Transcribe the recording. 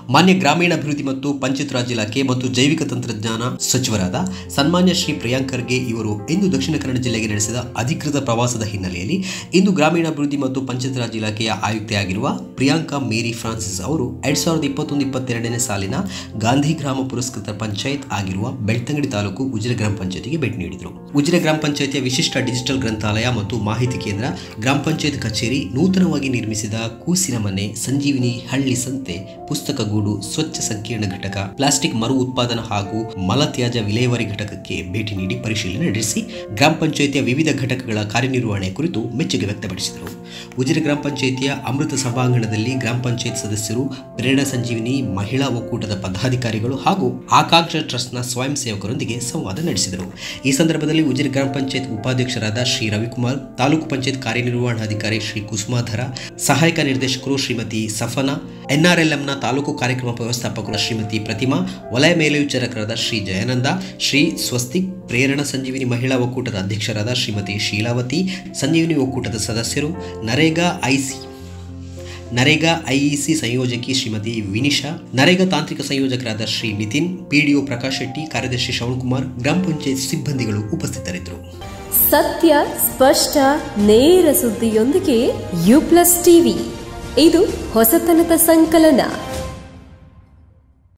ಮಾನ್ಯ ಗ್ರಾಮೀಣಾಭಿವೃದ್ಧಿ ಮತ್ತು ಪಂಚಾಯತ್ ರಾಜ್ ಇಲಾಖೆ ಮತ್ತು ಜೈವಿಕ ತಂತ್ರಜ್ಞಾನ ಸಚಿವರಾದ ಸನ್ಮಾನ್ಯ ಶ್ರೀ ಪ್ರಿಯಾಂಕರ್ಗೆ ಇವರು ಇಂದು ದಕ್ಷಿಣ ಕನ್ನಡ ಜಿಲ್ಲೆಗೆ ನಡೆಸಿದ ಅಧಿಕೃತ ಪ್ರವಾಸದ ಹಿನ್ನೆಲೆಯಲ್ಲಿ ಇಂದು ಗ್ರಾಮೀಣಾಭಿವೃದ್ಧಿ ಮತ್ತು ಪಂಚಾಯತ್ ರಾಜ್ ಇಲಾಖೆಯ ಆಯುಕ್ತೆಯಾಗಿರುವ ಪ್ರಿಯಾಂಕಾ ಮೇರಿ ಫ್ರಾನ್ಸಿಸ್ ಅವರು ಎರಡ್ ಸಾವಿರದ ಇಪ್ಪತ್ತೊಂದು ಇಪ್ಪತ್ತೆರಡನೇ ಸಾಲಿನ ಗಾಂಧಿ ಗ್ರಾಮ ಪುರಸ್ಕೃತ ಪಂಚಾಯತ್ ಆಗಿರುವ ಬೆಳ್ತಂಗಡಿ ತಾಲೂಕು ಉಜಿರೆ ಗ್ರಾಮ ಪಂಚಾಯತಿಗೆ ಭೇಟಿ ನೀಡಿದರು ಉಜಿರೆ ಗ್ರಾಮ ಪಂಚಾಯತಿಯ ವಿಶಿಷ್ಟ ಡಿಜಿಟಲ್ ಗ್ರಂಥಾಲಯ ಮತ್ತು ಮಾಹಿತಿ ಕೇಂದ್ರ ಗ್ರಾಮ ಪಂಚಾಯತ್ ಕಚೇರಿ ನೂತನವಾಗಿ ನಿರ್ಮಿಸಿದ ಕೂಸಿನ ಮನೆ ಸಂಜೀವಿನಿ ಹಳ್ಳಿ ಸಂತೆ ಪುಸ್ತಕ ಗೂಡು ಸ್ವಚ್ಛ ಸಂಕೀರ್ಣ ಘಟಕ ಪ್ಲಾಸ್ಟಿಕ್ ಮರು ಉತ್ಪಾದನಾ ಹಾಗೂ ಮಲತ್ಯಾಜ್ಯ ವಿಲೇವಾರಿ ಘಟಕಕ್ಕೆ ಭೇಟಿ ನೀಡಿ ಪರಿಶೀಲನೆ ನಡೆಸಿ ಗ್ರಾಮ ಪಂಚಾಯಿತಿಯ ವಿವಿಧ ಘಟಕಗಳ ಕಾರ್ಯನಿರ್ವಹಣೆ ಕುರಿತು ಮೆಚ್ಚುಗೆ ವ್ಯಕ್ತಪಡಿಸಿದರು ಉಜಿರೆ ಗ್ರಾಮ ಪಂಚಾಯಿತಿಯ ಅಮೃತ ಸಭಾಂಗಣದಲ್ಲಿ ಗ್ರಾಮ ಪಂಚಾಯತ್ ಸದಸ್ಯರು ಪ್ರೇರಣಾ ಸಂಜೀವಿನಿ ಮಹಿಳಾ ಒಕ್ಕೂಟದ ಪದಾಧಿಕಾರಿಗಳು ಹಾಗೂ ಆಕಾಂಕ್ಷ ಟ್ರಸ್ಟ್ನ ಸ್ವಯಂ ಸೇವಕರೊಂದಿಗೆ ಸಂವಾದ ನಡೆಸಿದರು ಈ ಸಂದರ್ಭದಲ್ಲಿ ಉಜಿರೆ ಗ್ರಾಮ ಪಂಚಾಯತ್ ಉಪಾಧ್ಯಕ್ಷರಾದ ಶ್ರೀ ರವಿಕುಮಾರ್ ತಾಲೂಕು ಪಂಚಾಯತ್ ಕಾರ್ಯನಿರ್ವಹಣಾಧಿಕಾರಿ ಶ್ರೀ ಕುಸುಮಾಧರ ಸಹಾಯಕ ನಿರ್ದೇಶಕರು ಶ್ರೀಮತಿ ಸಫನಾ ಎನ್ಆರ್ಎಲ್ಎಂನ ತಾಲೂಕು ಕಾರ್ಯಕ್ರಮ ವ್ಯವಸ್ಥಾಪಕರು ಶ್ರೀಮತಿ ಪ್ರತಿಮಾ ವಲಯ ಮೇಲ್ವಿಚಾರಕರಾದ ಶ್ರೀ ಜಯಾನಂದ ಶ್ರೀ ಸ್ವಸ್ತಿಕ್ ಪ್ರೇರಣಾ ಸಂಜೀವಿನಿ ಮಹಿಳಾ ಒಕ್ಕೂಟದ ಅಧ್ಯಕ್ಷರಾದ ಶ್ರೀಮತಿ ಶೀಲಾವತಿ ಸಂಜೀವಿನಿ ಒಕ್ಕೂಟದ ಸದಸ್ಯರು ನರೇಗಾ ಐಸಿ ನರೇಗಾ ಐಇಸಿ ಸಂಯೋಜಕಿ ಶ್ರೀಮತಿ ವಿನಿಶಾ ನರೇಗಾ ತಾಂತ್ರಿಕ ಸಂಯೋಜಕರಾದ ಶ್ರೀ ನಿತಿನ್ ಪಿಡಿಒ ಪ್ರಕಾಶ್ ಶೆಟ್ಟಿ ಕಾರ್ಯದರ್ಶಿ ಶ್ರವಣಕುಮಾರ್ ಗ್ರಾಮ ಪಂಚಾಯತ್ ಸಿಬ್ಬಂದಿಗಳು ಉಪಸ್ಥಿತರಿದ್ದರು ಸತ್ಯ ಸ್ಪಷ್ಟ ನೇರ ಸುದ್ದಿಯೊಂದಿಗೆ ಯು ಪ್ಲಸ್ ಟಿವಿ ಇದು ಹೊಸತನದ ಸಂಕಲನ